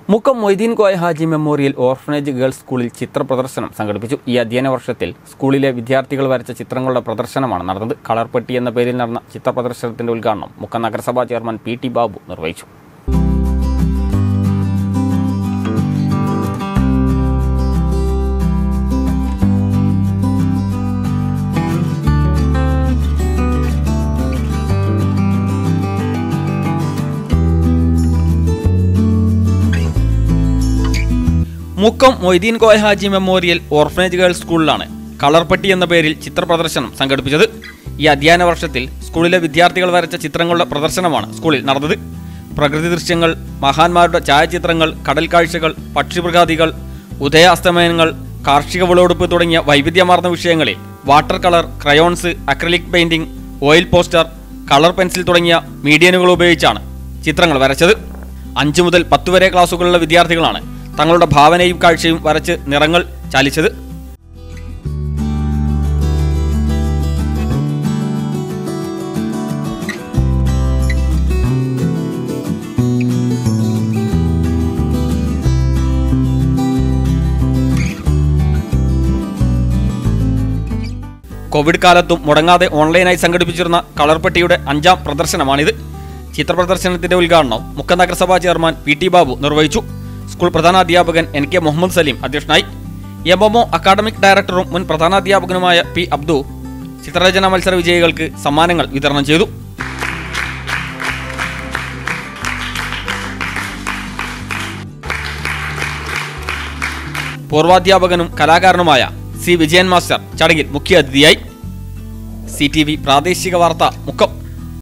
Mukkam Moideen Koya Haji memorial orphanage girls സ്കൂളിൽ ചിത്ര പ്രദർശനം സംഘടിപ്പിച്ചു ഈ അധ്യയന വർഷത്തിൽ സ്കൂളിലെ വിദ്യാർത്ഥികൾ വരച്ച ചിത്രങ്ങളുടെ പ്രദർശനമാണ് നടന്നത് കളർപ്പെട്ടി എന്ന പേരിൽ നടന്ന ചിത്ര പ്രദർശനത്തിന്റെ ഉദ്ഘാടനം മുക്കം നഗരസഭാ ചെയർമാൻ പി ടി ബാബു നിർവഹിച്ചു Mukkam Moideen Koya Haji memorial orphanage girls സ്കൂളിലാണ് കളർപ്പെട്ടി എന്ന പേരിൽ ചിത്ര പ്രദർശനം സംഘടിപ്പിച്ചത് ഈ അധ്യയന വർഷത്തിൽ സ്കൂളിലെ വിദ്യാർത്ഥികൾ വരച്ച ചിത്രങ്ങളുടെ പ്രദർശനമാണ് സ്കൂളിൽ നടന്നത് പ്രകൃതി ദൃശ്യങ്ങൾ മഹാന്മാരുടെ ഛായാചിത്രങ്ങൾ കടൽ കാഴ്ചകൾ പക്ഷിമൃഗാദികൾ ഉദയാസ്തമയങ്ങൾ കാർഷിക വിളവെടുപ്പ് തുടങ്ങിയ വൈവിധ്യമാർന്ന വിഷയങ്ങളിൽ water colour crayons acrylic painting oil poster colour pencil തുടങ്ങിയ മീഡിയനുകൾ ഉപയോഗിച്ചാണ് ചിത്രങ്ങൾ വരച്ചത് അഞ്ചു മുതൽ പത്ത് വരെ ക്ലാസ്സുകളിലുള്ള വിദ്യാർത്ഥികളാണ് തങ്ങളുടെ ഭാവനയും കാഴ്ചയും വരച്ച് നിറങ്ങൾ ചാലിച്ചത് കോവിഡ് കാലത്തും മുടങ്ങാതെ ഓൺലൈനായി സംഘടിപ്പിച്ചിരുന്ന കളർപ്പെട്ടിയുടെ അഞ്ചാം പ്രദർശനമാണിത് ചിത്ര പ്രദർശനത്തിന്റെ ഉദ്ഘാടനം മുക്ക നഗരസഭാ ചെയർമാൻ പി ടി ബാബു നിർവഹിച്ചു സ്കൂൾ പ്രധാനാധ്യാപകൻ എൻ കെ മുഹമ്മദ് സലീം അധ്യക്ഷനായി എം എം ഒ അക്കാഡമിക് ഡയറക്ടറും മുൻ പ്രധാനാധ്യാപകനുമായ പി അബ്ദു ചിത്രരചന മത്സര വിജയികൾക്ക് സമ്മാനങ്ങൾ വിതരണം ചെയ്തു പൂർവാധ്യാപകനും കലാകാരനുമായ സി വിജയൻ മാസ്റ്റർ ചടങ്ങിൽ മുഖ്യ അതിഥിയായി സി ടി വി പ്രാദേശിക വാർത്ത മുക്കം